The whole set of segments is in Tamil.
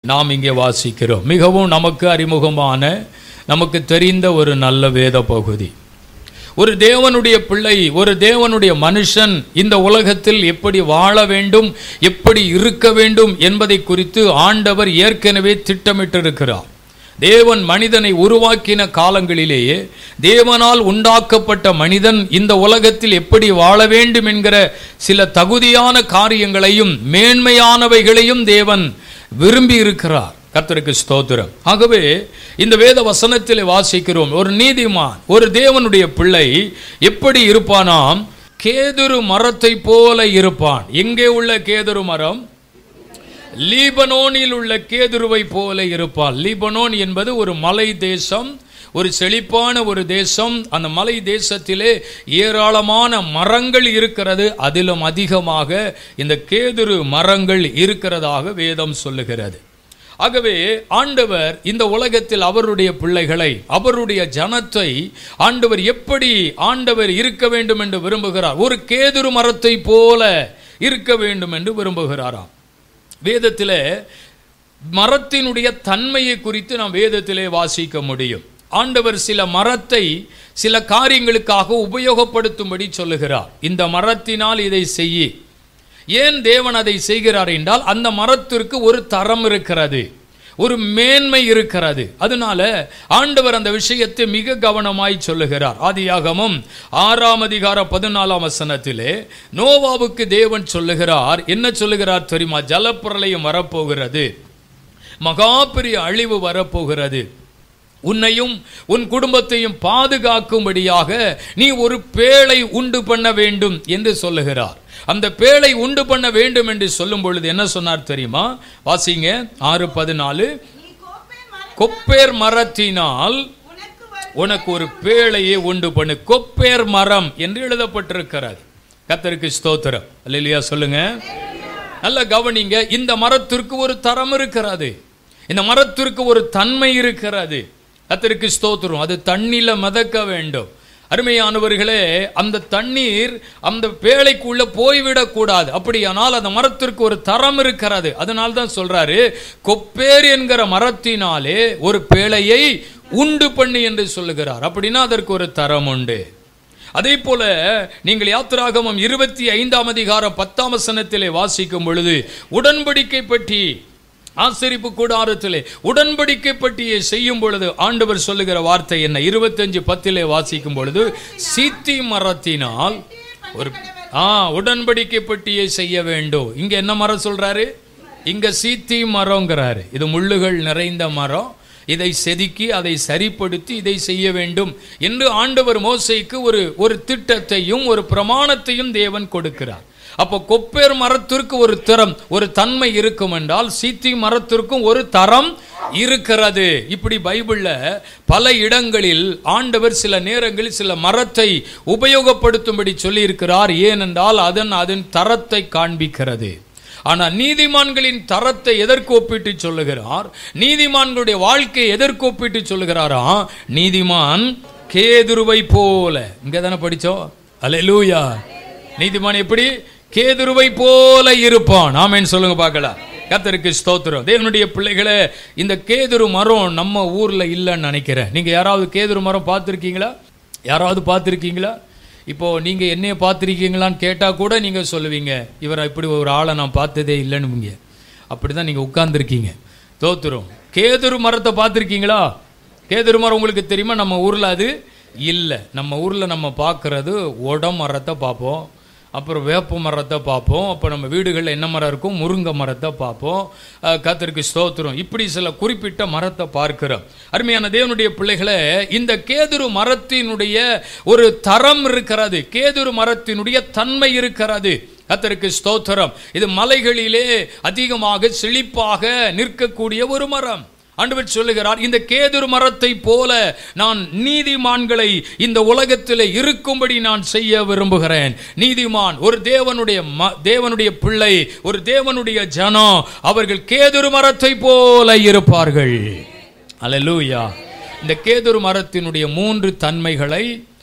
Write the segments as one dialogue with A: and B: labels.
A: நாம் இங்கே வாசிக்கிறோம் மிகவும் நமக்கு அறிமுகமான நமக்கு தெரிந்த ஒரு நல்ல வேத பகுதி ஒரு தேவனுடைய பிள்ளை ஒரு தேவனுடைய மனுஷன் இந்த உலகத்தில் எப்படி வாழ வேண்டும் எப்படி இருக்க வேண்டும் என்பதை குறித்து ஆண்டவர் ஏற்கனவே திட்டமிட்டிருக்கிறார் தேவன் மனிதனை உருவாக்கின காலங்களிலேயே தேவனால் உண்டாக்கப்பட்ட மனிதன் இந்த உலகத்தில் எப்படி வாழ வேண்டும் என்கிற சில தகுதியான காரியங்களையும் மேன்மையானவைகளையும் தேவன் விரும்பி இருக்கிறார் கர்த்தருக்கு ஸ்தோத்திரம் ஆகவே இந்த வேத வசனத்தில் வாசிக்கிறோம் ஒரு நீதிமான் ஒரு தேவனுடைய பிள்ளை எப்படி இருப்பானாம் கேதுரு மரத்தை போல இருப்பான் எங்கே உள்ள கேதுரு மரம் லீபனோனில் உள்ள கேதுருவை போல இருப்பான் லீபனோன் என்பது ஒரு மலை தேசம் ஒரு செழிப்பான ஒரு தேசம் அந்த மலை தேசத்திலே ஏராளமான மரங்கள் இருக்கிறது அதிலும் அதிகமாக இந்த கேதுரு மரங்கள் இருக்கிறதாக வேதம் சொல்லுகிறது ஆகவே ஆண்டவர் இந்த உலகத்தில் அவருடைய பிள்ளைகளை அவருடைய ஜனத்தை ஆண்டவர் எப்படி ஆண்டவர் இருக்க வேண்டும் என்று விரும்புகிறார் ஒரு கேதுரு மரத்தை போல இருக்க வேண்டும் என்று விரும்புகிறாராம் வேதத்திலே மரத்தினுடைய தன்மையை குறித்து நாம் வேதத்திலே வாசிக்க முடியும் ஆண்டவர் சில மரத்தை சில காரியங்களுக்காக உபயோகப்படுத்தும்படி சொல்லுகிறார் இந்த மரத்தினால் இதை செய்யி ஏன் தேவன் அதை செய்கிறார் என்றால் அந்த மரத்திற்கு ஒரு தரம் இருக்கிறது ஒரு மேன்மை இருக்கிறது அதனால ஆண்டவர் அந்த விஷயத்தை மிக கவனமாய் சொல்லுகிறார் ஆதியாகமும் ஆறாம் அதிகார பதினாலாம் வசனத்திலே நோவாவுக்கு தேவன் சொல்லுகிறார் என்ன சொல்லுகிறார் தெரியுமா ஜலப்பிரளயம் வரப்போகிறது மகா பெரிய அழிவு வரப்போகிறது உன்னையும் உன் குடும்பத்தையும் பாதுகாக்கும்படியாக நீ ஒரு பேழை உண்டு பண்ண வேண்டும் என்று சொல்லுகிறார் அந்த பேழை உண்டு பண்ண வேண்டும் என்று சொல்லும் பொழுது என்ன சொன்னார் தெரியுமா வாசிங்க ஆறு பதினாலு
B: நீ கோப்பை மரம்
A: கொப்பேர் மரத்தினால்
B: உனக்கு வரும்
A: உனக்கு ஒரு பேழையை உண்டு பண்ணு கொப்பேர் மரம் என்று எழுதப்பட்டிருக்கிறது கத்தருக்கு ஸ்தோத்திரம் அல்லையா சொல்லுங்க நல்ல கவனிங்க இந்த மரத்திற்கு ஒரு தரம் இருக்கிறது இந்த மரத்திற்கு ஒரு தன்மை இருக்கிறது கத்தருக்கு ஸ்தோத்திரம் அது தண்ணில மிதக்க வேண்டும் அருமையானவர்களே அந்த தண்ணீர் அந்த பேழைக்குள்ள போய்விடக்கூடாது அப்படியானால் அந்த மரத்திற்கு ஒரு தரம் இருக்கிறது அதனால தான் சொல்றாரு கொப்பேர் என்கிற மரத்தினாலே ஒரு பேழையை உண்டு பண்ணி என்று சொல்லுகிறார் அப்படின்னா அதற்கு ஒரு தரம் உண்டு அதே போல நீங்கள் யாத்திராகமம் இருபத்தி ஐந்தாம் அதிகாரம் பத்தாம் வசனத்திலே வாசிக்கும் பொழுது உடன்படிக்கை பற்றி ஆசரிப்பு கூடாரத்திலே உடன்படிக்கை பட்டியை செய்யும் பொழுது ஆண்டவர் சொல்லுகிற வார்த்தை என்ன இருபத்தஞ்சு பத்திலே வாசிக்கும் பொழுது சீத்தி மரத்தினால் ஒரு ஆ உடன்படிக்கை பட்டியை செய்ய வேண்டும் இங்க என்ன மரம் சொல்றாரு இங்க சீத்தி மரங்கிறாரு இது முள்ளுகள் நிறைந்த மரம் இதை செதுக்கி அதை சரிப்படுத்தி இதை செய்ய வேண்டும் என்று ஆண்டவர் மோசைக்கு ஒரு ஒரு திட்டத்தையும் ஒரு பிரமாணத்தையும் தேவன் கொடுக்கிறார் அப்போ கொப்பேர் மரத்திற்கு ஒரு தரம் ஒரு தன்மை இருக்கும் என்றால் சீத்தி மரத்திற்கும் ஒரு தரம் இருக்கிறது இப்படி பைபிள்ல பல இடங்களில் ஆண்டவர் சில நேரங்களில் சில மரத்தை உபயோகப்படுத்தும்படி சொல்லியிருக்கிறார் ஏனென்றால் அதன் அதன் தரத்தை காண்பிக்கிறது ஆனால் நீதிமான்களின் தரத்தை எதற்கு ஒப்பிட்டு சொல்லுகிறார் நீதிமான்களுடைய வாழ்க்கையை எதற்கு ஒப்பிட்டு சொல்லுகிறாரா நீதிமான் கேதுருவை போல இங்க தானே படிச்சோம் அல்லேலூயா நீதிமான் எப்படி கேதுருவை போல இருப்பான் ஆமென் சொல்லுங்க பார்க்கலாம் கர்த்தருக்கு ஸ்தோத்திரம் தேவனுடைய பிள்ளைகளே இந்த கேதுரு மரம் நம்ம ஊர்ல இல்லைன்னு நினைக்கிறேன் நீங்க யாராவது கேதுரு மரம் பார்த்துருக்கீங்களா யாராவது பார்த்துருக்கீங்களா இப்போ நீங்க என்னைய பார்த்துருக்கீங்களான்னு கேட்டா கூட நீங்க சொல்லுவீங்க இவரை இப்படி ஒரு ஆளை நான் பார்த்ததே இல்லைன்னு அப்படிதான் நீங்க உட்கார்ந்துருக்கீங்க தோத்துரும் கேதுரு மரத்தை பார்த்துருக்கீங்களா கேதுரு மரம் உங்களுக்கு தெரியுமா நம்ம ஊர்ல அது இல்லை நம்ம ஊர்ல நம்ம பார்க்கறது உடம் மரத்தை பார்ப்போம் அப்புறம் வேப்ப மரத்தை பார்ப்போம் அப்போ நம்ம வீடுகளில் என்ன மரம் இருக்கும் முருங்கை மரத்தை பார்ப்போம் அஹ், கர்த்தருக்கு ஸ்தோத்திரம் இப்படி சில குறிப்பிட்ட மரத்தை பார்க்கிறோம் அருமையான தேவனுடைய பிள்ளைகளே இந்த கேதுரு மரத்தினுடைய ஒரு தரம் இருக்கிறது கேதுரு மரத்தினுடைய தன்மை இருக்கிறது கர்த்தருக்கு ஸ்தோத்திரம் இது மலைகளிலே அதிகமாக செழிப்பாக நிற்கக்கூடிய ஒரு மரம் ஆண்டவர் சொல்லுகிறார் இந்த கேதுரு மரத்தை போல நான் நீதிமான்களை இந்த உலகத்தில் இருக்கும்படி நான் செய்ய விரும்புகிறேன் நீதிமான் ஒரு தேவனுடைய ம- தேவனுடைய பிள்ளை ஒரு தேவனுடைய ஜனம் அவர்கள் கேதுரு மரத்தை போல இருப்பார்கள் அல்லேலூயா இந்த கேதுரு மரத்தினுடைய மூன்று தன்மைகளை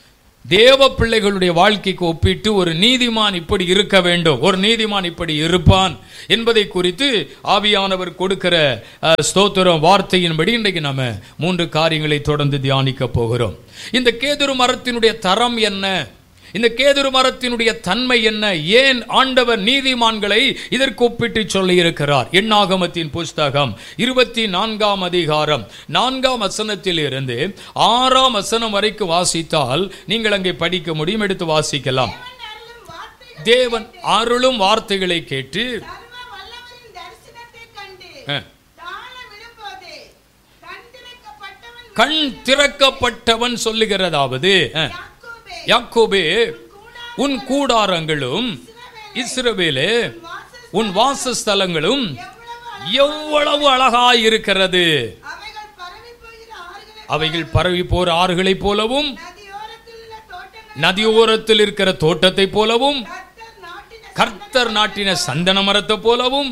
A: தேவ பிள்ளைகளுடைய வாழ்க்கைக்கு ஒப்பிட்டு ஒரு நீதிமான் இப்படி இருக்க வேண்டும் ஒரு நீதிமான் இப்படி இருப்பான் என்பதை குறித்து ஆவியானவர் கொடுக்கிற அஹ், ஸ்தோத்திரம் வார்த்தையின்படி இன்றைக்கு நாம மூன்று காரியங்களை தொடர்ந்து தியானிக்க போகிறோம் இந்த கேதுரு மரத்தினுடைய தரம் என்ன இந்த கேதுரு மரத்தினுடைய தன்மை என்ன ஏன் ஆண்டவர் நீதிமான்களை இதற்கு ஒப்பிட்டு சொல்லி இருக்கிறார் எண்ணாகமத்தின் புஸ்தகம் இருபத்தி நான்காம் அதிகாரம் நான்காம் வசனத்தில் இருந்து ஆறாம் வசனம் வரைக்கும் வாசித்தால் நீங்கள் அங்கே படிக்க முடியும் எடுத்து வாசிக்கலாம்
B: தேவன் அருளும் வார்த்தைகளை
A: தேவன் அருளும் வார்த்தைகளை கேட்டு
B: சர்வ வல்லவரின் தரிசனத்தைக் கண்டு
A: ஆ.
B: தாழ விழும்போதே கண் திறக்கப்பட்டவன்
A: கண் திறக்கப்பட்டவன் சொல்லுகிறதாவது அஹ்,
B: யாக்கோபே
A: யாக்கோபே உன் கூடாரங்களும் இஸ்ரவேலே உன் வாசஸ்தலங்களும் எவ்வளவு அழகாயிருக்கிறது
B: அவைகள் பரவி போகிற ஆறுகளை
A: அவைகள் பரவி போற ஆறுகளைப் போலவும்
B: நதியோரத்தில் உள்ள தோட்டங்கள்
A: நதியோரத்தில் இருக்கிற தோட்டத்தைப் போலவும்
B: கர்த்தர் நாட்டின
A: கர்த்தர் நாட்டின சந்தன மரத்தை போலவும்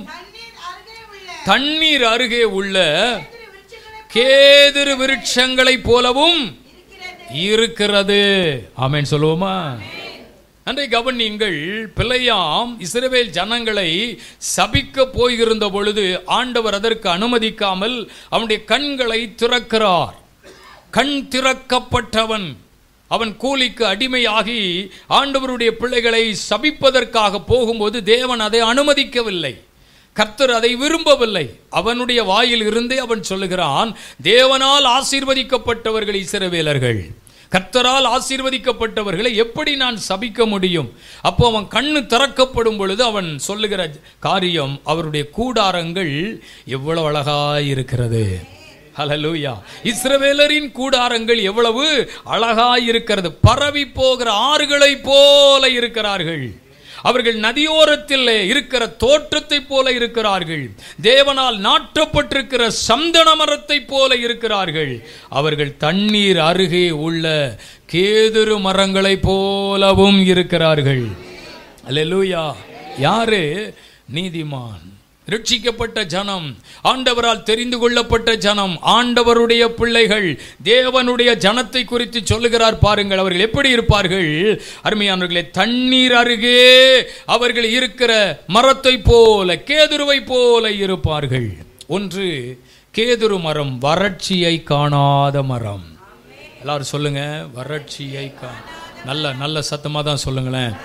B: தண்ணீர் அருகே உள்ள
A: தண்ணீர் அருகே உள்ள
B: விருட்சங்களை
A: கேதுரு விருட்சங்களைப் போலவும்
B: இருக்கிறது
A: இருக்கிறது ஆமென் சொல்லுவோமா அன்றை கவனிங்கள் பிள்ளையாம் இஸ்ரவேல் ஜனங்களை சபிக்க போயிருந்த பொழுது ஆண்டவர் அதற்கு அனுமதிக்காமல் அவனுடைய கண்களை திறக்கிறார் கண் திறக்கப்பட்டவன் அவன் கூலிக்கு அடிமையாகி ஆண்டவருடைய பிள்ளைகளை சபிப்பதற்காக போகும்போது தேவன் அதை அனுமதிக்கவில்லை கர்த்தர் அதை விரும்பவில்லை அவனுடைய வாயில் இருந்தே அவன் சொல்லுகிறான் தேவனால் ஆசீர்வதிக்கப்பட்டவர்கள் இஸ்ரவேலர்கள் கர்த்தரால் ஆசீர்வதிக்கப்பட்டவர்களை எப்படி நான் சபிக்க முடியும் அப்போ அவன் கண்ணு திறக்கப்படும் பொழுது அவன் சொல்லுகிற காரியம் அவருடைய கூடாரங்கள் எவ்வளவு அழகாய் இருக்கிறது ஹalleluya இஸ்ரவேலரின் கூடாரங்கள் எவ்வளவு அழகாய் இருக்கிறது பரவி போகிற ஆறுகளைப் போல இருக்கிறார்கள் அவர்கள் நதியோரத்தில் இருக்கிற தோற்றத்தை போல இருக்கிறார்கள் தேவனால் நாட்டப்பட்டிருக்கிற சந்தன மரத்தைப் போல இருக்கிறார்கள் அவர்கள் தண்ணீர் அருகே உள்ள கேதுரு மரங்களைப் போலவும் இருக்கிறார்கள் அல்லேலூயா யாரு நீதிமான் ரட்சிக்கப்பட்ட ஜனம் ஆண்டவரால் தெரிந்து கொள்ளப்பட்ட ஜனம் ஆண்டவருடைய பிள்ளைகள் தேவனுடைய ஜனத்தை குறித்து சொல்லுகிறார் பாருங்கள் அவர்கள் எப்படி இருப்பார்கள் அருமையானவர்களே தண்ணீர் அருகே அவர்கள் இருக்கிற மரத்தை போல கேதுருவை போல இருப்பார்கள் ஒன்று கேதுரு மரம் வறட்சியை காணாத மரம் எல்லாரும் சொல்லுங்க வறட்சியை கா நல்ல நல்ல சத்தமா தான் சொல்லுங்களேன்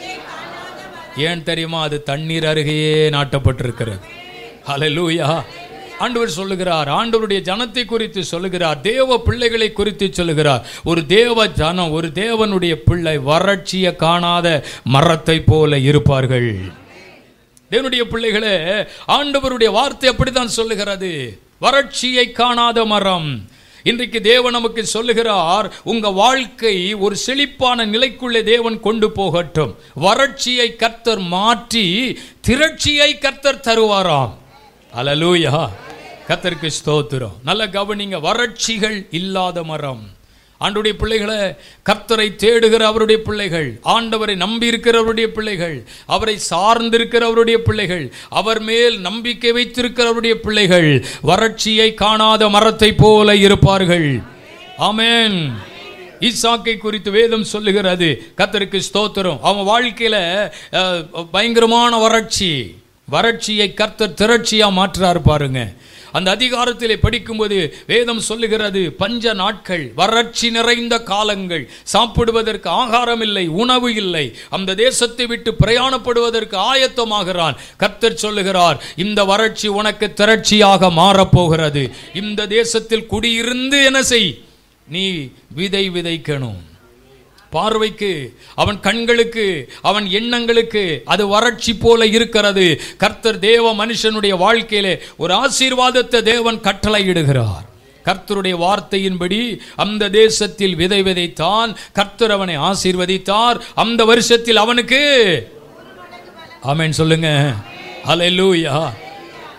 A: ஏன் தெரியுமா அது தண்ணீர் அருகேயே நாட்டப்பட்டிருக்கிறது ஹalleluya ஆண்டவர் சொல்லுகிறார் ஆண்டவருடைய ஜனத்தை குறித்து சொல்லுகிறார் தேவ பிள்ளைகளை குறித்து சொல்லுகிறார் ஒரு தேவ ஜனம் ஒரு தேவனுடைய பிள்ளை வறட்சியை காணாத மரத்தை போல இருப்பார்கள் தேவனுடைய பிள்ளைகளே ஆண்டவருடைய வார்த்தை அப்படித்தான் சொல்லுகிறது வறட்சியை காணாத மரம் இன்றைக்கு தேவன் நமக்கு சொல்லுகிறார் உங்க வாழ்க்கை ஒரு செழிப்பான நிலைக்குள்ளே தேவன் கொண்டு போகட்டும் வறட்சியை கர்த்தர் மாற்றி திரட்சியை கர்த்தர் தருவாராம் அலலூயா கர்த்தருக்கு ஸ்தோத்திரம் நல்ல கவனிங்க வறட்சிகள் இல்லாத மரம் ஆண்டுடைய பிள்ளைகளை கர்த்தரை தேடுகிற அவருடைய பிள்ளைகள் ஆண்டவரை நம்பி இருக்கிறவருடைய பிள்ளைகள் அவரை சார்ந்திருக்கிறவருடைய பிள்ளைகள் அவர் மேல் நம்பிக்கை வைத்திருக்கிறவருடைய பிள்ளைகள் வறட்சியை காணாத மரத்தை போல இருப்பார்கள் ஆமென் ஈசாக்கை குறித்து வேதம் சொல்லுகிறது கர்த்தருக்கு ஸ்தோத்திரம் அவன் வாழ்க்கையில அஹ், பயங்கரமான வறட்சி வறட்சியை கர்த்தர் திரட்சியா மாற்றுறாரு பாருங்க அந்த அதிகாரத்திலே படிக்கும்போது வேதம் சொல்லுகிறது பஞ்ச நாட்கள் வறட்சி நிறைந்த காலங்கள் சாப்பிடுவதற்கு ஆகாரம் இல்லை உணவு இல்லை அந்த தேசத்தை விட்டு பிரயாணப்படுவதற்கு ஆயத்தமாகிறான் கர்த்தர் சொல்லுகிறார் இந்த வறட்சி உனக்கு திரட்சியாக மாறப்போகிறது இந்த தேசத்தில் குடியிருந்து என்ன செய் நீ விதை விதைக்கணும் பார்வைக்கு அவன் கண்களுக்கு அவன் எண்ணங்களுக்கு அது வறட்சி போல இருக்கிறது கர்த்தர் தேவ மனுஷனுடைய வாழ்க்கையிலே ஒரு ஆசீர்வாதத்தை தேவன் கட்டளையிடுகிறார் கர்த்தருடைய வார்த்தையின்படி அந்த தேசத்தில் விதை விதைத்தான் கர்த்தர் அவனை ஆசீர்வதித்தார் அந்த வருஷத்தில் அவனுக்கு ஆமென் சொல்லுங்க ஹalleluya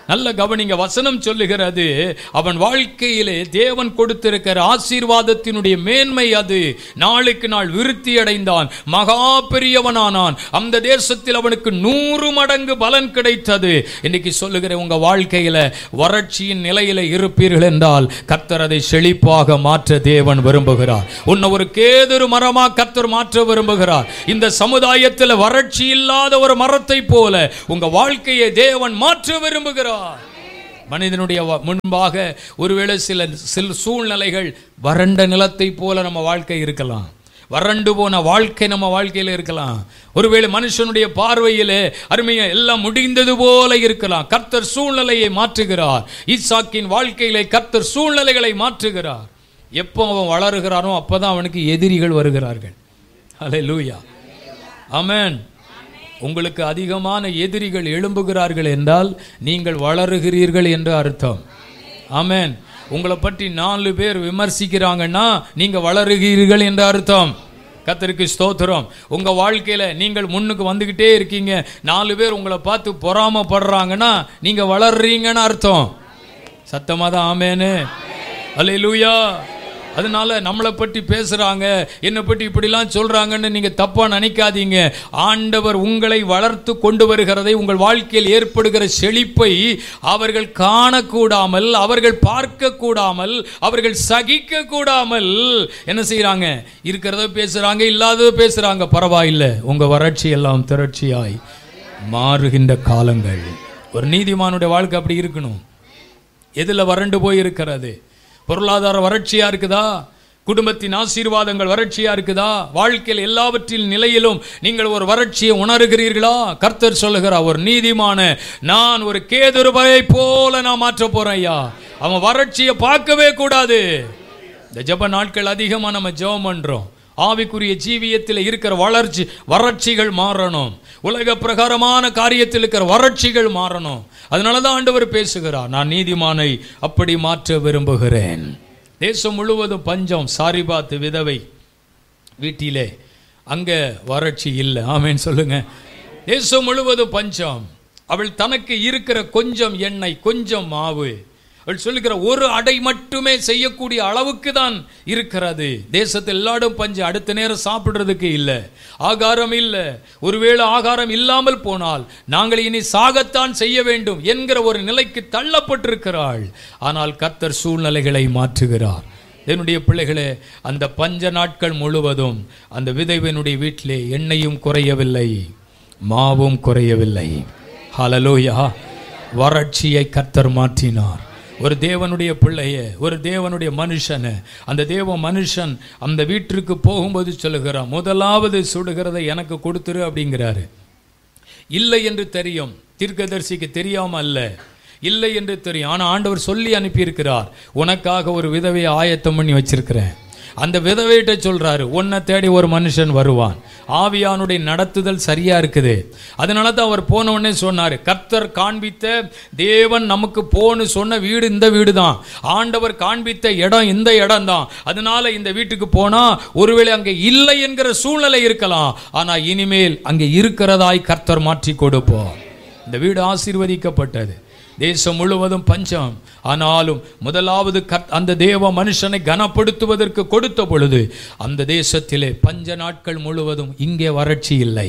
A: நல்ல கவனிங்க வசனம் சொல்லுகிறது அவன் வாழ்க்கையிலே தேவன் கொடுத்திருக்கிற ஆசீர்வாதத்தினுடைய மேன்மை அது நாளுக்கு நாள் விருத்தி அடைந்தான் மகா பெரியவனானான் அந்த தேசத்தில் அவனுக்கு நூறு மடங்கு பலன் கிடைத்தது இன்னைக்கு சொல்லுகிற உங்க வாழ்க்கையில வறட்சியின் நிலையில இருப்பீர்கள் என்றால் கர்த்தர் அதை செழிப்பாக மாற்ற தேவன் விரும்புகிறார் உன்னை ஒரு கேதுரு மரமா கர்த்தர் மாற்ற விரும்புகிறார் இந்த சமுதாயத்தில் வறட்சி இல்லாத ஒரு மரத்தை போல உங்க வாழ்க்கையை தேவன் மாற்ற விரும்புகிறார் மனிதனுடைய வ- முன்பாக ஒருவேளை சில சில சூழ்நிலைகள் வறண்ட நிலத்தை போல நம்ம வாழ்க்கை இருக்கலாம் வறண்டு போன வாழ்க்கை நம்ம வாழ்க்கையில் இருக்கலாம் ஒருவேளை மனுஷனுடைய பார்வையிலே அருமையா எல்லாம் முடிந்தது போல இருக்கலாம் கர்த்தர் சூழ்நிலையை மாற்றுகிறார் ஈசாக்கின் வாழ்க்கையிலே கர்த்தர் சூழ்நிலைகளை மாற்றுகிறார் எப்போ அவன் வளருகிறானோ அப்பதான் அவனுக்கு எதிரிகள் வருகிறார்கள் ஹலே லூயா ஆமென் உங்களுக்கு அதிகமான எதிரிகள் எழும்புகிறார்கள் என்றால் நீங்கள் வளருகிறீர்கள் என்று அர்த்தம் ஆமென் உங்களை பற்றி நாலு பேர் விமர்சிக்கிறாங்கன்னா நீங்க வளருகிறீர்கள் என்று அர்த்தம் கத்தருக்கு ஸ்தோத்திரம் உங்க வாழ்க்கையில நீங்கள் முன்னுக்கு வந்துகிட்டே இருக்கீங்க நாலு பேர் உங்களை பார்த்து பொறாமப்படுறாங்கன்னா நீங்க வளர்றீங்கன்னு அர்த்தம் சத்தமா தான் ஆமேனு அல்லேலூயா அதனால நம்மளை பற்றி பேசுறாங்க என்னை பற்றி இப்படிலாம் சொல்றாங்கன்னு நீங்க தப்பா நினைக்காதீங்க ஆண்டவர் உங்களை வளர்த்து கொண்டு வருகிறதை உங்கள் வாழ்க்கையில் ஏற்படுகிற செழிப்பை அவர்கள் காணக்கூடாமல் அவர்கள் பார்க்க கூடாமல் அவர்கள் சகிக்க கூடாமல் என்ன செய்றாங்க இருக்கிறத பேசுறாங்க இல்லாதத பேசுறாங்க பரவாயில்லை உங்க வறட்சி எல்லாம் திரட்சியாய் மாறுகின்ற காலங்கள் ஒரு நீதிமானுடைய வாழ்க்கை அப்படி இருக்கணும் எதில் வறண்டு போய் இருக்கிறது பொருளாதார வறட்சியா இருக்குதா குடும்பத்தின் ஆசீர்வாதங்கள் வறட்சியா இருக்குதா வாழ்க்கையில் எல்லாவற்றின் நிலையிலும் நீங்கள் ஒரு வறட்சியை உணர்கிறீர்களா கர்த்தர் சொல்லுகிறார் ஒரு நீதிமான நான் ஒரு கேதுருபை போல நான் மாற்ற போறேன் ஐயா அவன் வறட்சியை பார்க்கவே கூடாது இந்த ஜெப நாட்கள் அதிகமாக நம்ம ஜெபம் பண்றோம் ஆவிக்குரிய ஜீவியத்தில் இருக்கிற வளர்ச்சி வறட்சிகள் மாறணும் உலக பிரகாரமான காரியத்தில் இருக்கிற வறட்சிகள் மாறணும் அதனால தான் ஆண்டவர் பேசுகிறார் நான் நீதிமானை அப்படி மாற்ற விரும்புகிறேன் தேசம் முழுவதும் பஞ்சம் சாரிபாத்து விதவை வீட்டிலே அங்கே வறட்சி இல்லை ஆமேன்னு சொல்லுங்க தேசம் முழுவதும் பஞ்சம் அவள் தனக்கு இருக்கிற கொஞ்சம் எண்ணெய் கொஞ்சம் மாவு அவள் சொல்லுகிற ஒரு அடை மட்டுமே செய்யக்கூடிய அளவுக்கு தான் இருக்கிறது தேசத்தில் எல்லாரும் பஞ்சம் அடுத்த நேரம் சாப்பிடுறதுக்கு இல்லை ஆகாரம் இல்லை ஒருவேளை ஆகாரம் இல்லாமல் போனால் நாங்கள் இனி சாகத்தான் செய்ய வேண்டும் என்கிற ஒரு நிலைக்கு தள்ளப்பட்டிருக்கிறாள் ஆனால் கர்த்தர் சூழ்நிலைகளை மாற்றுகிறார் என்னுடைய பிள்ளைகளே அந்த பஞ்ச நாட்கள் முழுவதும் அந்த விதைவனுடைய வீட்டிலே எண்ணெயும் குறையவில்லை மாவும் குறையவில்லை ஹalleluya வறட்சியை கர்த்தர் மாற்றினார் ஒரு தேவனுடைய பிள்ளைய ஒரு தேவனுடைய மனுஷனை அந்த தேவ மனுஷன் அந்த வீட்டிற்கு போகும்போது சொல்லுகிறான் முதலாவது சுடுகிறதை எனக்கு கொடுத்துரு அப்படிங்கிறாரு இல்லை என்று தெரியும் தீர்க்கதரிசிக்கு தெரியாம அல்ல இல்லை என்று தெரியும் ஆனால் ஆண்டவர் சொல்லி அனுப்பியிருக்கிறார் உனக்காக ஒரு விதவையை ஆயத்தம் பண்ணி வச்சிருக்கிறேன் அந்த விதவையிட்ட சொல்றாரு உன்னை தேடி ஒரு மனுஷன் வருவான் ஆவியானுடைய நடத்துதல் சரியா இருக்குது அதனால தான் அவர் போன உடனே சொன்னார் கர்த்தர் காண்பித்த தேவன் நமக்கு போன்னு சொன்ன வீடு இந்த வீடு தான் ஆண்டவர் காண்பித்த இடம் இந்த இடம் தான் அதனால இந்த வீட்டுக்கு போனா ஒருவேளை அங்கே இல்லை என்கிற சூழ்நிலை இருக்கலாம் ஆனா இனிமேல் அங்கே இருக்கிறதாய் கர்த்தர் மாற்றி கொடுப்போம் இந்த வீடு ஆசீர்வதிக்கப்பட்டது தேசம் முழுவதும் பஞ்சம் ஆனாலும் முதலாவது கத் அந்த தேவ மனுஷனை கனப்படுத்துவதற்கு கொடுத்த பொழுது அந்த தேசத்திலே பஞ்ச நாட்கள் முழுவதும் இங்கே வறட்சி இல்லை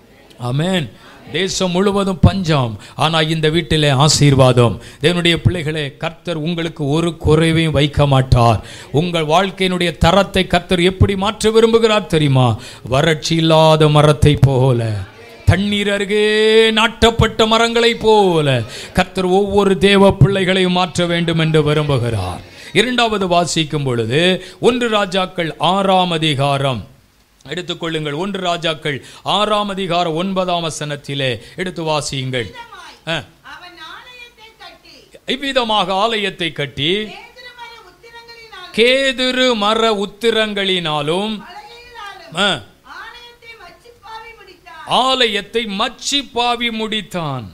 A: ஆமென் தேசம் முழுவதும் பஞ்சம் ஆனா இந்த வீட்டிலே ஆசீர்வாதம் தேவனுடைய பிள்ளைகளே கர்த்தர் உங்களுக்கு ஒரு குறைவையும் வைக்க மாட்டார் உங்கள் வாழ்க்கையினுடைய தரத்தை கர்த்தர் எப்படி மாற்ற விரும்புகிறார் தெரியுமா வறட்சி இல்லாத மரத்தை போல தண்ணீர் அருகே நாட்டப்பட்ட மரங்களைப் போல கர்த்தர் ஒவ்வொரு தேவ பிள்ளைகளையும் மாற்ற வேண்டும் என்று விரும்புகிறார் இரண்டாவது வாசிக்கும் பொழுது ஒன்று ராஜாக்கள் ஆறாம் அதிகாரம் எடுத்துக்கொள்ளுங்கள் ஒன்று ராஜாக்கள் ஆறாம் அதிகாரம் ஒன்பதாம் வசனத்திலே எடுத்து வாசியுங்கள் ஆ.
B: அவன் ஆலயத்தை கட்டி
A: இவ்விதமாக ஆலயத்தை கட்டி
B: கேதுரு மர உத்திரங்களினாலும்
A: கேதுரு மர உத்திரங்களினாலும்
B: பலகைகளாலும்
A: ஆ,
B: ஆலயத்தை வச்சிப்பாவி முடித்தான்
A: ஆலயத்தை மச்சி பாவி முடித்தான்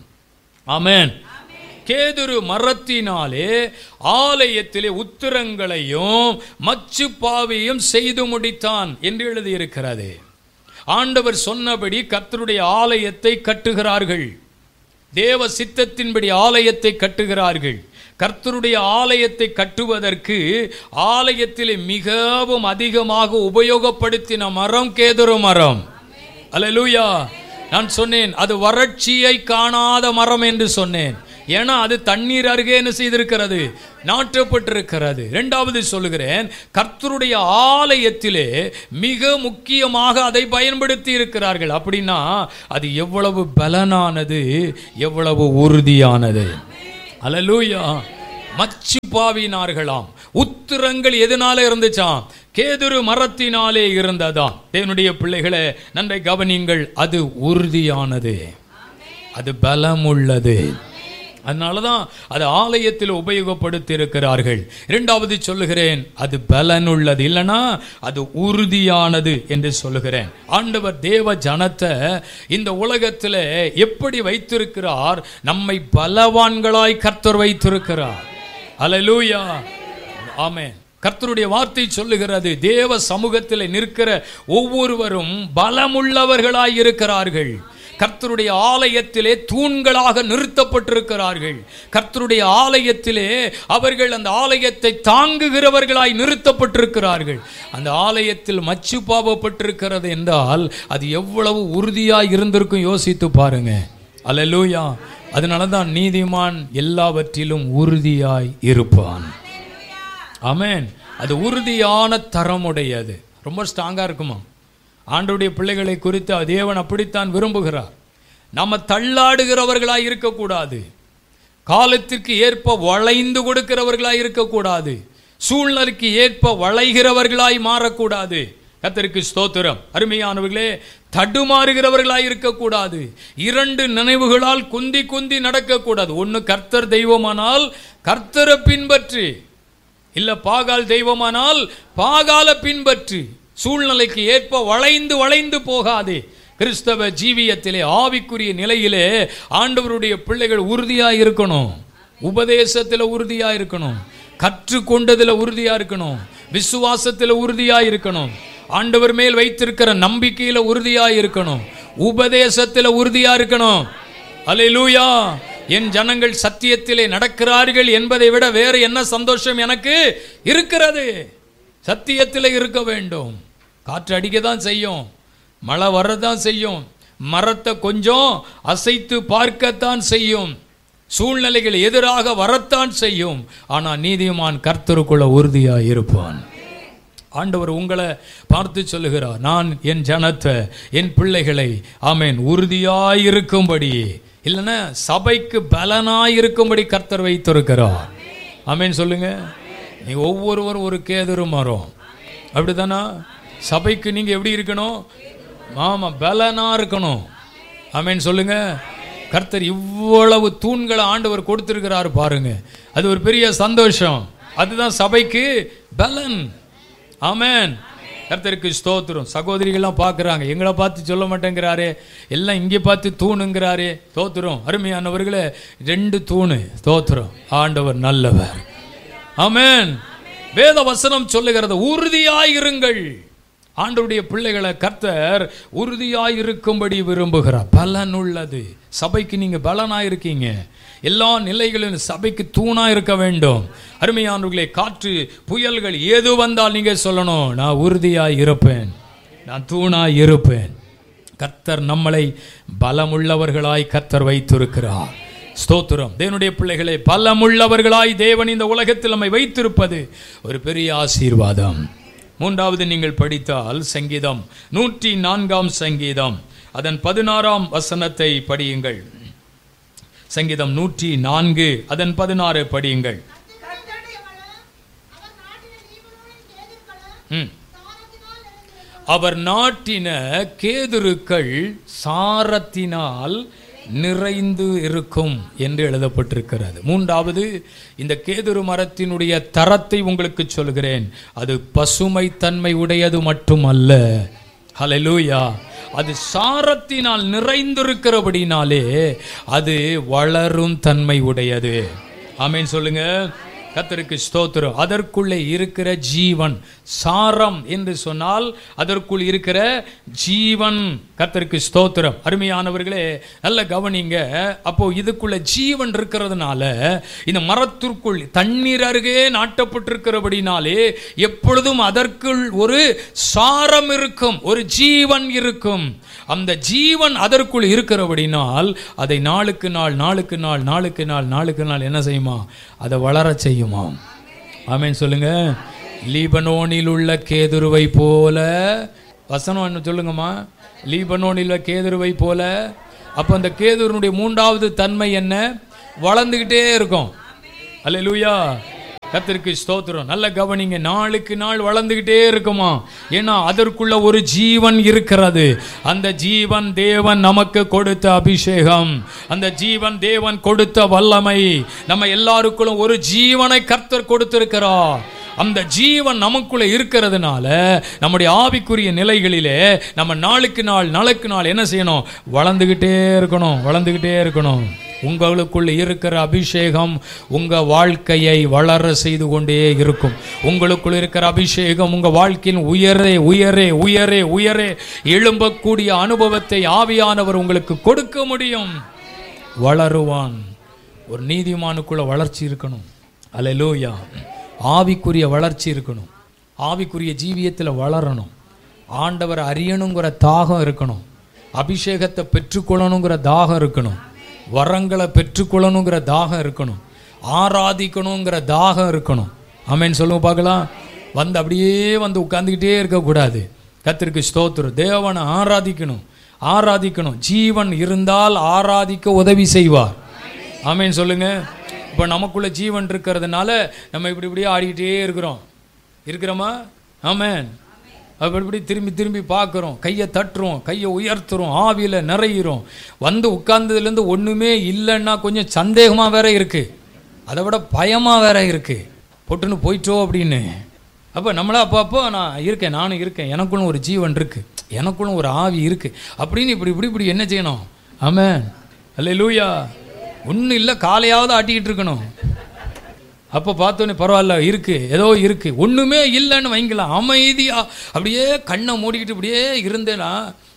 A: ஆமென் கேதுரு மரத்தினாலே ஆலயத்திலே உத்திரங்களையும் மச்சு பாவியும் செய்து முடித்தான் என்று எழுதியிருக்கிறது ஆண்டவர் சொன்னபடி கர்த்தருடைய ஆலயத்தை கட்டுகிறார்கள் தேவ சித்தத்தின்படி ஆலயத்தை கட்டுகிறார்கள் கர்த்தருடைய ஆலயத்தை கட்டுவதற்கு ஆலயத்திலே மிகவும் அதிகமாக உபயோகப்படுத்தின மரம் கேதுரு மரம் அல்லேலூயா நான் சொன்னேன் அது வறட்சியை காணாத மரம் என்று சொன்னேன் ஏன்னா அது தண்ணீர் அருகே என்ன செய்திருக்கிறது நாட்டப்பட்டிருக்கிறது இரண்டாவது சொல்லுகிறேன் கர்த்தருடைய ஆலயத்திலே மிக முக்கியமாக அதை பயன்படுத்தி இருக்கிறார்கள் அப்படின்னா அது எவ்வளவு பலனானது எவ்வளவு உறுதியானது அல்லேலூயா மச்சு பாவினார்களாம் உத்திரங்கள் எதனால இருந்துச்சாம் கேதுரு மரத்தினாலே இருந்ததாம் தேவனுடைய பிள்ளைகளே நன்றை கவனிங்கள் அது உறுதியானது அது பலமுள்ளது அதனால தான் அது ஆலயத்தில் உபயோகப்படுத்தி இருக்கிறார்கள் இரண்டாவது சொல்லுகிறேன் அது பலனுள்ளது இல்லைன்னா அது உறுதியானது என்று சொல்லுகிறேன் ஆண்டவர் தேவ ஜனத்தை இந்த உலகத்தில் எப்படி வைத்திருக்கிறார் நம்மை பலவான்களாய் கர்த்தர் வைத்திருக்கிறார் அல்லேலூயா ஆமென் கர்த்தருடைய வார்த்தை சொல்லுகிறது தேவ சமூகத்தில் நிற்கிற ஒவ்வொருவரும் பலமுள்ளவர்களாய் இருக்கிறார்கள் கர்த்தருடைய ஆலயத்திலே தூண்களாக நிறுத்தப்பட்டிருக்கிறார்கள் கர்த்தருடைய ஆலயத்திலே அவர்கள் அந்த ஆலயத்தை தாங்குகிறவர்களாய் நிறுத்தப்பட்டிருக்கிறார்கள் அந்த ஆலயத்தில் மச்சு பாவப்பட்டிருக்கிறது என்றால் அது எவ்வளவு உறுதியாய் இருந்திருக்கும் யோசித்து பாருங்க அல்லேலூயா அதனால தான் நீதிமான் எல்லாவற்றிலும் உறுதியாய் இருப்பான் ஆமென் அது உறுதியான தரமுடையது ரொம்ப ஸ்ட்ராங்காக இருக்குமா ஆண்டவருடைய பிள்ளைகளை குறித்து தேவன் அப்படித்தான் விரும்புகிறார் நம்ம தள்ளாடுகிறவர்களாய் இருக்கக்கூடாது காலத்திற்கு ஏற்ப வளைந்து கொடுக்கிறவர்களாய் இருக்கக்கூடாது சூழ்நிலைக்கு ஏற்ப வளைகிறவர்களாய் மாறக்கூடாது கத்தருக்கு ஸ்தோத்திரம் அருமையானவர்களே தடுமாறுகிறவர்களாய் இருக்கக்கூடாது இரண்டு நினைவுகளால் குந்தி குந்தி நடக்கக்கூடாது ஒன்று கர்த்தர் தெய்வமானால் கர்த்தரை பின்பற்றி இல்ல பாகால் தெய்வமானால் பாகால பின்பற்றி சூழ்நிலைக்கு ஏற்ப வளைந்து வளைந்து போகாதே கிறிஸ்தவ ஜீவியத்திலே ஆவிக்குரிய நிலையிலே ஆண்டவருடைய பிள்ளைகள் உறுதியா இருக்கணும் உபதேசத்தில் உறுதியா இருக்கணும் கற்றுக்கொண்டதில் உறுதியா இருக்கணும் விசுவாசத்தில் உறுதியா இருக்கணும் ஆண்டவர் மேல் வைத்திருக்கிற நம்பிக்கையில உறுதியா இருக்கணும் உபதேசத்தில் உறுதியா இருக்கணும் அல்லேலூயா என் ஜனங்கள் சத்தியத்திலே நடக்கிறார்கள் என்பதை விட வேறு என்ன சந்தோஷம் எனக்கு இருக்கிறது சத்தியத்தில் இருக்க வேண்டும் காற்று அடிக்க தான் செய்யும் மழை வரதான் செய்யும் மரத்தை கொஞ்சம் அசைத்து பார்க்கத்தான் செய்யும் சூழ்நிலைகள் எதிராக வரத்தான் செய்யும் ஆனால் நீதிமான் கர்த்தருக்குள்ள உறுதியாக இருப்பான் ஆண்டவர் உங்களை பார்த்து சொல்லுகிறார் நான் என் ஜனத்தை என் பிள்ளைகளை ஆமேன் உறுதியாயிருக்கும்படி இல்லைன்னா சபைக்கு பலனாயிருக்கும்படி கர்த்தர் வைத்திருக்கிறார் ஆமேன் சொல்லுங்க நீ ஒவ்வொருவரும் ஒரு கேதுரு மரம் அப்படிதானா சபைக்கு நீங்க எப்படி இருக்கணும் ஆமா பலனா இருக்கணும் ஆமேன் சொல்லுங்க கர்த்தர் இவ்வளவு தூண்களை ஆண்டவர் கொடுத்திருக்கிறார் பாருங்க அது ஒரு பெரிய சந்தோஷம் அதுதான் சபைக்கு பலன் ஆமென் கர்த்தருக்கு ஸ்தோத்திரம் சகோதரிகள்லாம் பார்க்குறாங்க எங்களை பார்த்து சொல்ல மாட்டேங்கிறாரே எல்லாம் இங்கே பார்த்து தூணுங்கிறாரே தோத்துரும் அருமையானவர்களே ரெண்டு தூணு தோத்துரும் ஆண்டவர் நல்லவர் ஆமென் வேத வசனம் சொல்லுகிறது உறுதியாயிருங்கள் ஆண்டவருடைய பிள்ளைகளை கர்த்தர் உறுதியாயிருக்கும்படி விரும்புகிறார் பலன் உள்ளது சபைக்கு நீங்க பலனாயிருக்கீங்க எல்லா நிலைகளிலும் சபைக்கு தூணா இருக்க வேண்டும் அருமையானவர்களே காற்று புயல்கள் ஏது வந்தால் நீங்க சொல்லணும் நான் உறுதியாய் இருப்பேன் நான் தூணாய் இருப்பேன் கர்த்தர் நம்மளை பலமுள்ளவர்களாய் கர்த்தர் வைத்திருக்கிறார் ஸ்தோத்திரம் தேவனுடைய பிள்ளைகளை பலமுள்ளவர்களாய் தேவன் இந்த உலகத்தில் நம்மை வைத்திருப்பது ஒரு பெரிய ஆசீர்வாதம் மூன்றாவது நீங்கள் படித்தால் சங்கீதம் நூற்றி நான்காம் சங்கீதம் அதன் பதினாறாம் வசனத்தை படியுங்கள் சங்கீதம் நூற்றி நான்கு அதன் பதினாறு படியுங்கள்
B: கர்த்தருடைய வளம், அவர் நாட்டின நீதிபதிகளின் கேதுருக்களும்
A: ம்
B: சாரத்தினால் நிறைந்தது.
A: அவர் நாட்டின கேதுருக்கள் சாரத்தினால் நிறைந்து இருக்கும் என்று எழுதப்பட்டிருக்கிறது மூன்றாவது இந்த கேதுரு மரத்தினுடைய தரத்தை உங்களுக்கு சொல்கிறேன் அது பசுமை தன்மை உடையது மட்டுமல்ல ஹalleluya அது சாரத்தினால் நிறைந்திருக்கிறபடினாலே அது வளரும் தன்மை உடையது ஆமென் சொல்லுங்க கத்தருக்கு ஸ்தோத்திரம் அதற்குள்ளே இருக்கிற ஜீவன் சாரம் என்று சொன்னால் அதற்குள் இருக்கிற ஜீவன் கத்தருக்கு ஸ்தோத்திரம் அருமையானவர்களே நல்ல கவனிங்க அப்போ இதுக்குள்ள ஜீவன் இருக்கிறதுனால இந்த மரத்திற்குள் தண்ணீர் அருகே நாட்டப்பட்டிருக்கிறபடினாலே எப்பொழுதும் அதற்குள் ஒரு சாரம் இருக்கும் ஒரு ஜீவன் இருக்கும் அந்த ஜீவன் அதற்குள் இருக்கிறபடினால் அதை நாளுக்கு நாள் நாளுக்கு நாள் நாளுக்கு நாள் நாளுக்கு நாள் என்ன செய்யுமா அதை வளரச் செய்யுமாம் ஆமென் சொல்லுங்க லீபனோனில் உள்ள கேதுருவை போல வசனம் என்ன சொல்லுங்கம்மா லீபனோனில் உள்ள கேதுருவை போல அப்போ அந்த கேதுருனுடைய மூன்றாவது தன்மை என்ன வளர்ந்துக்கிட்டே இருக்கும் அல்லேலூயா கத்திற்கு ஸ்தோத்திரம் நல்ல கவனிங்க நாளுக்கு நாள் வளர்ந்துக்கிட்டே இருக்குமா ஏன்னா அதற்குள்ள ஒரு ஜீவன் இருக்கிறது அந்த ஜீவன் தேவன் நமக்கு கொடுத்த அபிஷேகம் அந்த ஜீவன் தேவன் கொடுத்த வல்லமை நம்ம எல்லாருக்குள்ளும் ஒரு ஜீவனை கர்த்தர் கொடுத்திருக்கிறார் அந்த ஜீவன் நமக்குள்ள இருக்கிறதுனால நம்முடைய ஆவிக்குரிய நிலைகளிலே நம்ம நாளுக்கு நாள் நாளுக்கு நாள் என்ன செய்யணும் வளர்ந்துக்கிட்டே இருக்கணும் வளர்ந்துக்கிட்டே இருக்கணும் உங்களுக்குள் இருக்கிற அபிஷேகம் உங்க வாழ்க்கையை வளர செய்து கொண்டே இருக்கும் உங்களுக்குள் இருக்கிற அபிஷேகம் உங்க வாழ்க்கையின் உயரே உயரே உயரே உயரே எழும்பக்கூடிய அனுபவத்தை ஆவியானவர் உங்களுக்கு கொடுக்க முடியும் வளருவான் ஒரு நீதிமானுக்குள்ள வளர்ச்சி இருக்கணும் அல்லேலூயா ஆவிக்குரிய வளர்ச்சி இருக்கணும் ஆவிக்குரிய ஜீவியத்தில் வளரணும் ஆண்டவர் அறியணுங்கிற தாகம் இருக்கணும் அபிஷேகத்தை பெற்றுக்கொள்ளணுங்கிற தாகம் இருக்கணும் வரங்களை பெற்றுக்கொள்ளணுங்கிற தாகம் இருக்கணும் ஆராதிக்கணுங்கிற தாகம் இருக்கணும் ஆமென் சொல்லுங்க பார்க்கலாம் வந்து அப்படியே வந்து உட்காந்துக்கிட்டே இருக்கக்கூடாது கத்திற்கு ஸ்தோத்திரம் தேவனை ஆராதிக்கணும் ஆராதிக்கணும் ஜீவன் இருந்தால் ஆராதிக்க உதவி செய்வார் ஆமென் சொல்லுங்க இப்போ நமக்குள்ள ஜீவன் இருக்கிறதுனால நம்ம இப்படி இப்படியே ஆடிக்கிட்டே இருக்கிறோம் இருக்கிறோமா ஆமென் அப்படி இப்படி திரும்பி திரும்பி பார்க்குறோம் கையை தட்டுறோம் கையை உயர்த்துறோம் ஆவியில் நிறையிறோம் வந்து உட்கார்ந்ததுலேருந்து ஒன்றுமே இல்லைன்னா கொஞ்சம் சந்தேகமாக வேற இருக்கு அதை விட பயமாக வேற இருக்கு பொட்டுன்னு போயிட்டோ அப்படின்னு அப்போ நம்மளா அப்போ அப்போ நான் இருக்கேன் நானும் இருக்கேன் எனக்குள்ளும் ஒரு ஜீவன் இருக்கு எனக்குள்ளும் ஒரு ஆவி இருக்கு அப்படின்னு இப்படி இப்படி இப்படி என்ன செய்யணும் ஆமென் அல்ல லூயா ஒன்றும் இல்லை காலையாவது ஆட்டிக்கிட்டு இருக்கணும் அப்போ பார்த்தோன்னே பரவாயில்ல இருக்கு ஏதோ இருக்கு ஒண்ணுமே இல்லைன்னு வைங்கலாம் அமைதியா அப்படியே கண்ணை மூடிக்கிட்டு அப்படியே இருந்தேனா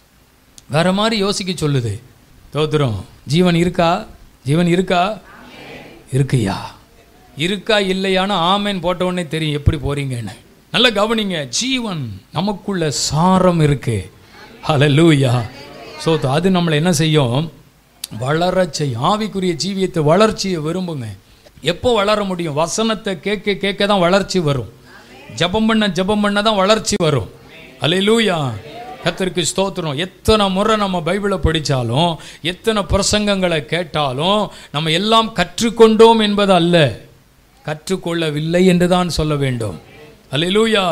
A: வேற மாதிரி யோசிக்க சொல்லுது தோத்துறோம் ஜீவன் இருக்கா ஜீவன் இருக்கா இருக்குயா இருக்கா இல்லையான்னு ஆமேன் போட்ட உடனே தெரியும் எப்படி போறீங்கன்னு நல்லா கவனிங்க ஜீவன் நமக்குள்ள சாரம் இருக்கு ஹalleluya ஸோ அது நம்மளை என்ன செய்யும் வளரச் செய்யும் ஆவிக்குரிய ஜீவியத்தை வளர்ச்சியை விரும்புங்க எப்போ வளர முடியும் வசனத்தை கேட்க கேட்க தான் வளர்ச்சி வரும் ஜெபம் பண்ண ஜெபம் பண்ண தான் வளர்ச்சி வரும் அல்லேலூயா கர்த்தருக்கு ஸ்தோத்திரம் எத்தனை முறை நம்ம பைபிளை படித்தாலும் எத்தனை பிரசங்கங்களை கேட்டாலும் நம்ம எல்லாம் கற்றுக்கொண்டோம் என்பது அல்ல கற்றுக்கொள்ளவில்லை என்று தான் சொல்ல வேண்டும் அல்லேலூயா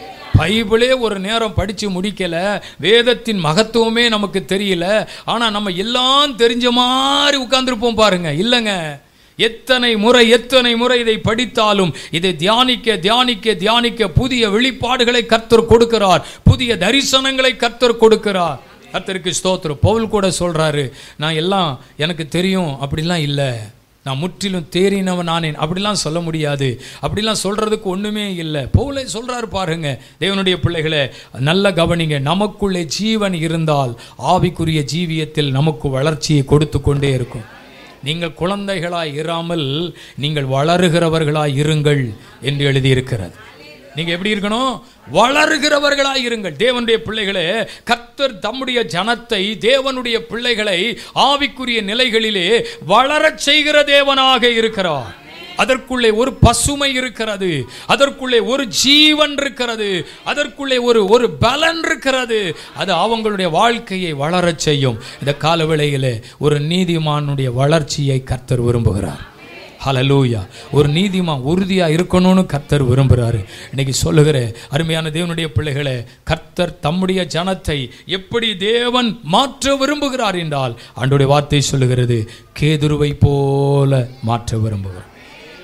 A: பைபிளே ஒரு நேரம் படித்து முடிக்கல வேதத்தின் மகத்துவமே நமக்கு தெரியல ஆனால் நம்ம எல்லாம் தெரிஞ்ச மாதிரி உட்கார்ந்துருப்போம் பாருங்க இல்லைங்க எத்தனை முறை எத்தனை முறை இதை படித்தாலும் இதை தியானிக்க தியானிக்க தியானிக்க புதிய வெளிப்பாடுகளை கர்த்தர் கொடுக்கிறார் புதிய தரிசனங்களை கர்த்தர் கொடுக்கிறார் கர்த்தருக்கு ஸ்தோத்திரம் பவுல் கூட சொல்றாரு நான் எல்லாம் எனக்கு தெரியும் அப்படிலாம் இல்லை நான் முற்றிலும் தேறினவன் நானேன் அப்படிலாம் சொல்ல முடியாது அப்படிலாம் சொல்றதுக்கு ஒண்ணுமே இல்லை பவுலே சொல்றாரு பாருங்க தேவனுடைய பிள்ளைகளே நல்ல கவனிங்க நமக்குள்ளே ஜீவன் இருந்தால் ஆவிக்குரிய ஜீவியத்தில் நமக்கு வளர்ச்சியை கொடுத்து கொண்டே இருக்கும் நீங்கள் குழந்தைகளாய் இராமல் நீங்கள் வளருகிறவர்களாய் இருங்கள் என்று எழுதியிருக்கிறது நீங்க எப்படி இருக்கணும் வளருகிறவர்களாய் இருங்கள் தேவனுடைய பிள்ளைகளே கர்த்தர் தம்முடைய ஜனத்தை தேவனுடைய பிள்ளைகளை ஆவிக்குரிய நிலைகளிலே வளரச் செய்கிற தேவனாக இருக்கிறார் அதற்குள்ளே ஒரு பசுமை இருக்கிறது அதற்குள்ளே ஒரு ஜீவன் இருக்கிறது அதற்குள்ளே ஒரு ஒரு பலன் இருக்கிறது அது அவங்களுடைய வாழ்க்கையை வளரச் செய்யும் இந்த காலவேளையிலே ஒரு நீதிமானுடைய வளர்ச்சியை கர்த்தர் விரும்புகிறார் ஹலலூயா ஒரு நீதிமான் உறுதியா இருக்கணும்னு கர்த்தர் விரும்புகிறாரு இன்னைக்கு சொல்லுகிற அருமையான தேவனுடைய பிள்ளைகளே கர்த்தர் தம்முடைய ஜனத்தை எப்படி தேவன் மாற்ற விரும்புகிறார் என்றால் ஆண்டுடைய வார்த்தை சொல்லுகிறது கேதுருவை போல மாற்ற விரும்புகிறார்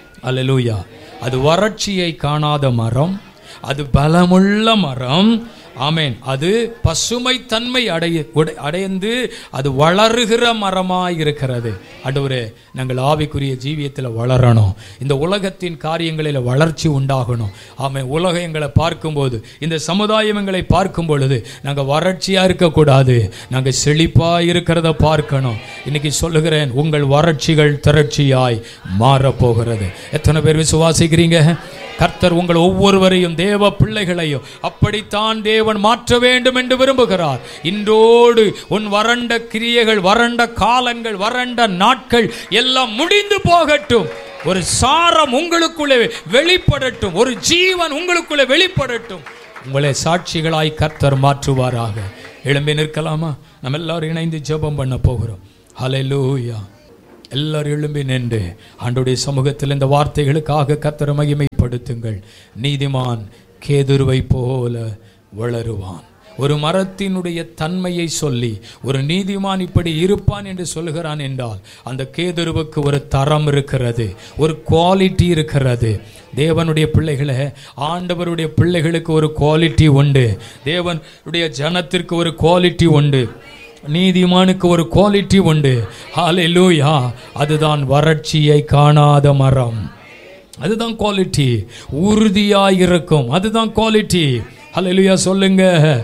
A: அல்லேலூயா அது வறட்சியை காணாத மரம் அது பலமுள்ள மரம் ஆமென் அது பசுமை தன்மை அடைய உடை- அடைந்து அது வளருகிற மரமாய் இருக்கிறது ஆண்டவரே நாங்கள் ஆவிக்குரிய ஜீவியத்தில் வளரணும் இந்த உலகத்தின் காரியங்களில் வளர்ச்சி உண்டாகணும் ஆமென் உலகம் எங்களை பார்க்கும்போது இந்த சமுதாயம் எங்களை பார்க்கும் பொழுது நாங்கள் வறட்சியா இருக்கக்கூடாது நாங்கள் செழிப்பா இருக்கிறத பார்க்கணும் இன்னைக்கு சொல்லுகிறேன் உங்கள் வறட்சிகள் திரட்சியாய் மாறப்போகிறது எத்தனை பேர் விசுவாசிக்கிறீங்க கர்த்தர் உங்கள் ஒவ்வொருவரையும் தேவ பிள்ளைகளையும் அப்படித்தான் தேவன் மாற்ற வேண்டும் என்று விரும்புகிறார் இன்றோடு உன் வறண்ட கிரியைகள் வறண்ட காலங்கள் வறண்ட நாட்கள் எல்லாம் முடிந்து போகட்டும் ஒரு சாரம் உங்களுக்குள்ளே வெளிப்படட்டும் ஒரு ஜீவன் உங்களுக்குள்ளே வெளிப்படட்டும் உங்களை சாட்சிகளாய் கர்த்தர் மாற்றுவாராக எழும்பி நிற்கலாமா நம்ம எல்லாரும் இணைந்து ஜெபம் பண்ண போகிறோம் ஹalleluya எல்லாரும் எழும்பி நின்று ஆண்டுடைய சமூகத்தில் இந்த வார்த்தைகளுக்காக கத்தர மகிமைப்படுத்துங்கள் நீதிமான் கேதுருவை போல வளருவான் ஒரு மரத்தினுடைய தன்மையை சொல்லி ஒரு நீதிமான் இப்படி இருப்பான் என்று சொல்கிறான் என்றால் அந்த கேதுருவுக்கு ஒரு தரம் இருக்கிறது ஒரு குவாலிட்டி இருக்கிறது தேவனுடைய பிள்ளைகளை ஆண்டவருடைய பிள்ளைகளுக்கு ஒரு குவாலிட்டி உண்டு தேவனுடைய ஜனத்திற்கு ஒரு குவாலிட்டி உண்டு நீதிமானுக்கு ஒரு குவாலிட்டி உண்டு ஹalleluya அதுதான் வறட்சியை காணாத மரம் அதுதான் குவாலிட்டி உறுதியாய் இருக்கும் அதுதான் குவாலிட்டி ஹalleluya சொல்லுங்க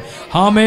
A: ஆமே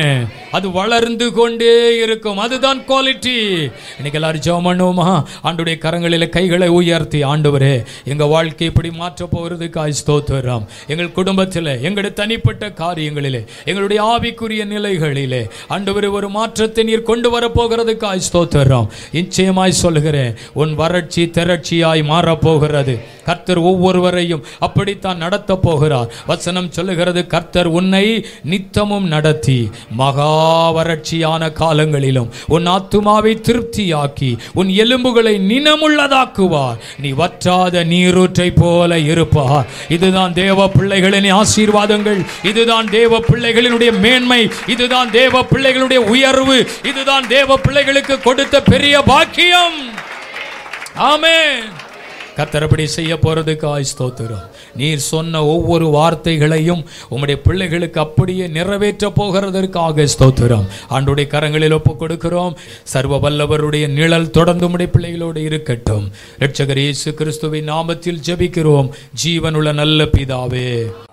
A: அது வளர்ந்து கொண்டே இருக்கும் அதுதான் குவாலிட்டி இன்னைக்கு எல்லாரும் ஜெபம் பண்ணுவோமா ஆண்டுடைய கரங்களில் கைகளை உயர்த்தி ஆண்டவரே எங்க வாழ்க்கை இப்படி மாற்ற போகிறதுக்காய் ஸ்தோத்திரம் எங்கள் குடும்பத்தில் எங்களுடைய தனிப்பட்ட காரியங்களிலே எங்களுடைய ஆவிக்குரிய நிலைகளிலே ஆண்டவரே ஒரு மாற்றத்தை நீர் கொண்டு வர போகிறதுக்காய் ஸ்தோத்திரம் நிச்சயமாய் சொல்லுகிறேன் உன் வறட்சி திரட்சியாய் மாறப்போகிறது கர்த்தர் ஒவ்வொருவரையும் அப்படித்தான் நடத்த போகிறார் வசனம் சொல்லுகிறது கர்த்தர் உன்னை நித்தமும் நடத்தி மகா வறட்சியான காலங்களிலும் உன் ஆத்துமாவை திருப்தியாக்கி உன் எலும்புகளை நினமுள்ளதாக்குவார் நீ வற்றாத நீரூற்றை போல இருப்பார் இதுதான் தேவ பிள்ளைகளின் ஆசீர்வாதங்கள் இதுதான் தேவ பிள்ளைகளினுடைய மேன்மை இதுதான் தேவ பிள்ளைகளுடைய உயர்வு இதுதான் தேவ பிள்ளைகளுக்கு கொடுத்த பெரிய பாக்கியம் ஆமென் கர்த்தர் அப்படி செய்ய போறதுக்காய் ஸ்தோத்திரம் நீர் சொன்ன ஒவ்வொரு வார்த்தைகளையும் உம்முடைய பிள்ளைகளுக்கு அப்படியே நிறைவேற்ற போகிறதற்காக ஸ்தோத்திரம் ஆண்டுடைய கரங்களில் ஒப்பு கொடுக்கிறோம் சர்வ வல்லவருடைய நிழல் தொடர்ந்து உம்முடைய பிள்ளைகளோடு இருக்கட்டும் இரட்சகர் இயேசு கிறிஸ்துவின் நாமத்தில் ஜெபிக்கிறோம் ஜீவனுள்ள நல்ல பிதாவே